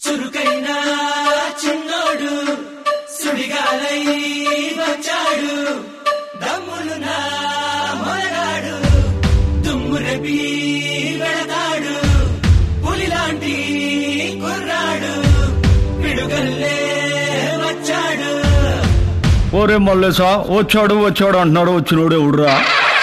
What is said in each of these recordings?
చురుకైన చిన్నోడు సుడిగాలై వచ్చాడు దమ్ములు నా మొరగాడు దుమ్ము రెపి వెళతాడు పులిలాంటి కుర్రాడు పిడుగల్లే వచ్చాడు ఓరే మల్లేసా వచ్చాడు వచ్చాడు అంటున్నాడు వచ్చినోడు ఎవడురా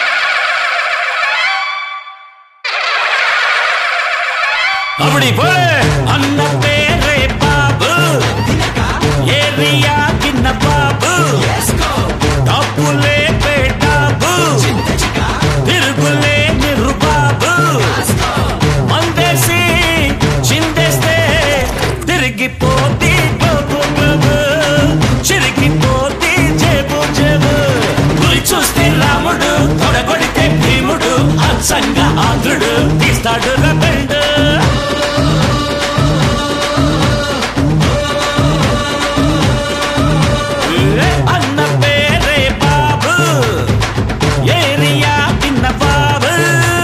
அப்படி போல அண்ண பேரே பாபு ஏரியா கிண்ண பாபு டாப்புலே பேட்டாபு తిరుగులే నిరుబాబు మందేసి చిందేస్తే తిరిగిపోతి బాబు బాబు చిరిగిపోతి జేబు జేబు గురి చూస్తే రాముడు తొడగొడితే భీముడు అచ్చంగా ఆంధ్రుడు తీస్తాడు రబెండు అన్న పేరే బాబు ఏరియా తిన్న బాబు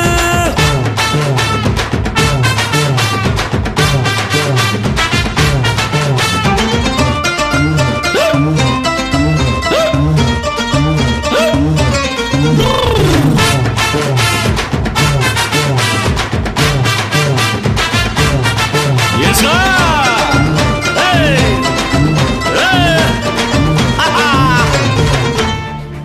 Yes, sir. Hey. Hey. Ah, ah.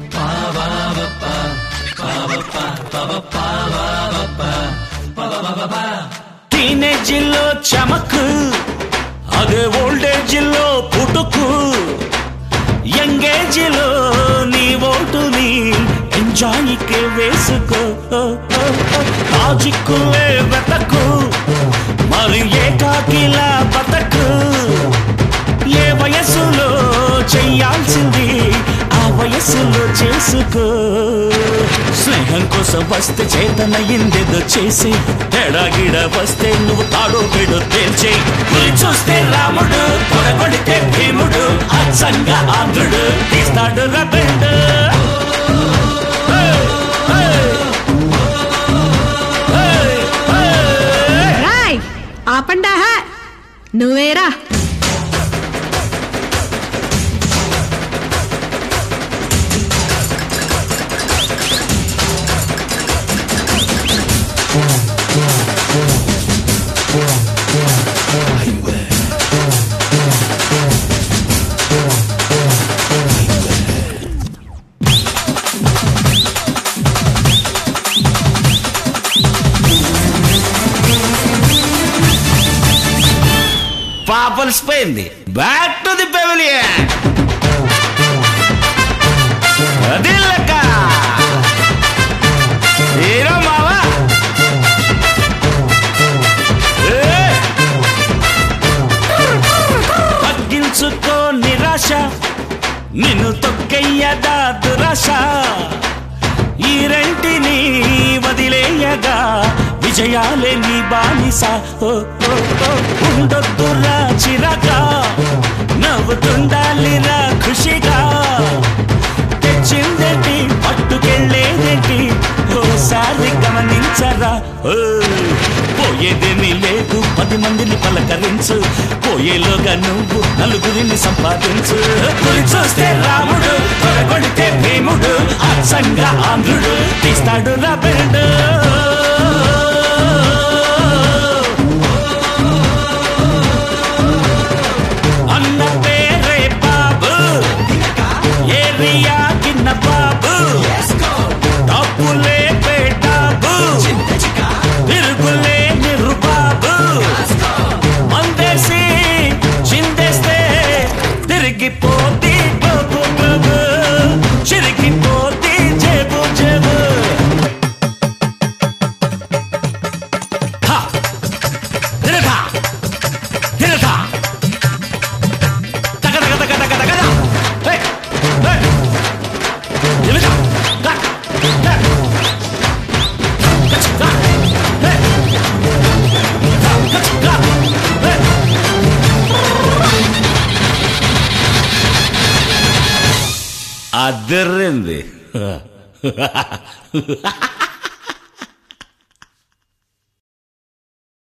టీనేజీలో చమకు అదే ఓల్డేజీలో పుట్టుకు యంగేజీలో నీ ఓటుని ఎంజాయ్కి వేసుకో లాజిక్కులే వెతకు మరి ఏకాకిలా బతకు ఏ వయసులో చెయ్యాల్సింది ఆ వయసులో చేసుకో స్నేహం కోసం వస్తే చేతనయ్యిందేదో చేసి తేడాగిడ వస్తే నువ్వు తాడో బిడో తేల్చే గురి చూస్తే రాముడు తొడగొడితే భీముడు అచ్చంగా ఆంధ్రుడు తీస్తాడు రబెండు రాయ్ ఆపండా నువ్వేరా పాపలిసిపోయింది బ్యాక్ టు ది పెవిలియన్ అది లెక్క హీరో మావా ఏ! తగ్గించుకో నిరాశ నిన్ను తొక్కయ్యదా దురాశ ఈ రెంటిని వదిలేయగా విజయాలే నీ బానిస ఓ, ఓ, ఓ, ఉండొద్దురా చిరగా నవ్వుతుండాలిరా ఖుషిగా తెచ్చిందేంటి పట్టుకెళ్ళేదేంటి ఓసారి గమనించరా ఓ, పోయేదేమీ లేదు పది మందిని పలకరించు పోయేలోగా నువ్వు నలుగురిని సంపాదించు గురి చూస్తే రాముడు తొడగొడితే భీముడు అచ్చంగా ఆంధ్రుడు తీస్తాడు రబెండు అన్న పేరే బాబు ఏరియా కిన్న బాబు టాపులే పేటాబు తిరుగులే నిరుబాబు మందేసి చిందేస్తే తిరిగిపోతి బాబు బాబు చిరిగిపోతి జేబు జేబు హా తిరగా తిరగా తగ తగ తగ తగ తగ తగ హే హే తిరగా గా హే గా హే గా హే అద్దరింది